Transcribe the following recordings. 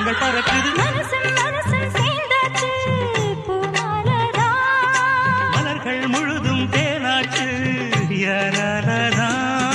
இதயங்கள் பறக்குது மனசும் மனசும் சேர்ந்தாச்சு பூமாலதா மலர்கள் முழுதும் தேனாச்சு யாராலதான்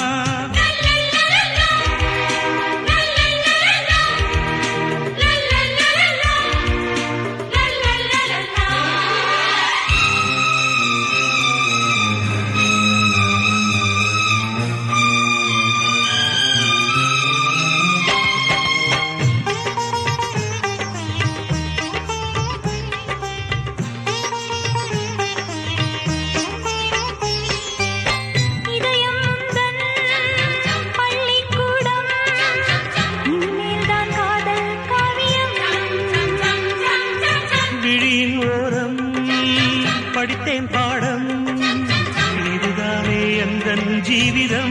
இதயம் முந்தன் பள்ளிக்கூடம் இனிமேல்தான் காதல் காவியம் விழியின் ஓரம் படித்தேன் பாடம் இதுதானே எந்த ஜீவிதம்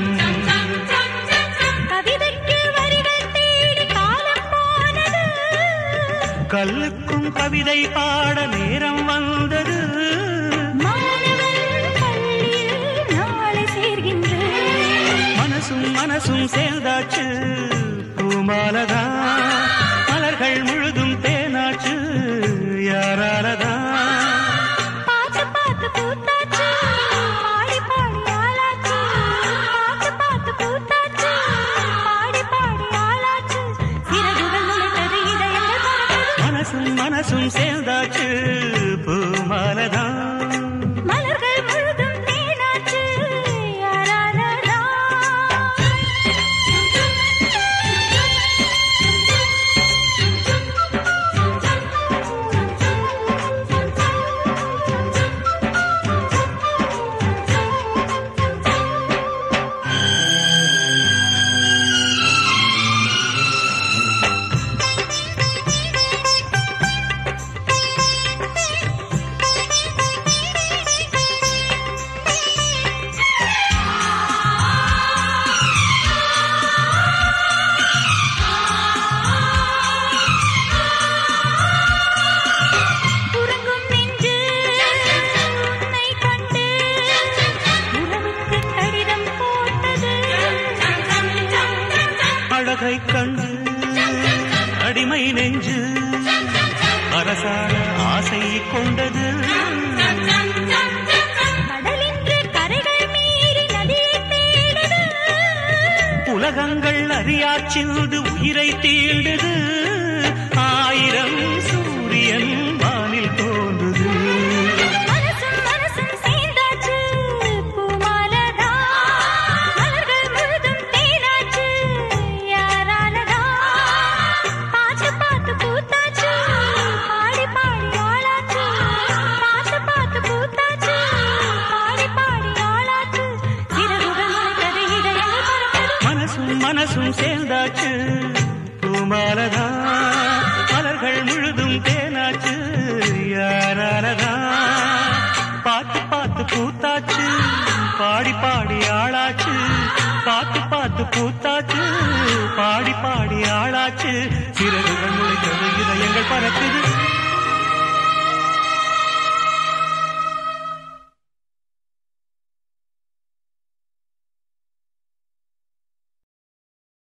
கவிதைக்கு வரிகள் தேடி காலம் போனது கல்லுக்கும் கவிதை பாட நேரம் வந்தது மாணவன் பள்ளியில் நாளை சேர்கின்றேன் மனசும் மனசும் சேர்ந்தாச்சு பூமாலதா மலர்கள் முழுதும் தேனாச்சு யாராலதான் பார்த்து பார்த்து பூத்தாச்சு பாடி பாடி ஆளாச்சு பார்த்து பார்த்து பூத்தாச்சு பாடி பாடி ஆளாச்சு சிறகுகள் முளைத்தது இதயங்கள் பறக்குது மனசும் மனசும் சேர்ந்தாச்சு பூமாலதா மலர்கள் முழுதும் தேனாச்சு யாராலடா உறங்கும் நெஞ்சு உன்னை கண்டு உறவுக்கு கடிதம் போட்டது அழகை கண்டு அடிமை நெஞ்சு அரசாண ஆசை கொண்டது கடலின்று கரைகள் மீறி நதியை தேடுது உலகங்கள் அறியாச்சிந்து உயிரை தீண்டுது ஆயிரம் சூரியன் வானில் தோன்றுது மனசும் மனசும் சேர்ந்தாச்சு பூமாலதா மலர்கள் முழுதும் தேனாச்சு யாராலதா பார்த்து பார்த்து பூத்தாச்சு பாடி பாடி ஆளாச்சு பார்த்து பார்த்து பூத்தாச்சு பாடி பாடி ஆளாச்சு சிறகுகள் முளைத்தது இதயங்கள் பறக்குது மனசும் மனசும் சேர்ந்தாச்சு பூமாலதா மலர்கள் முழுதும் தேனாச்சு யாராலதா பார்த்து பார்த்து பூத்தாச்சு பாடி பாடி ஆளாச்சு பார்த்து பார்த்து பூத்தாச்சு பாடி பாடி ஆளாச்சு சிறகுகள் முளைத்தது இதயங்கள் பறக்குது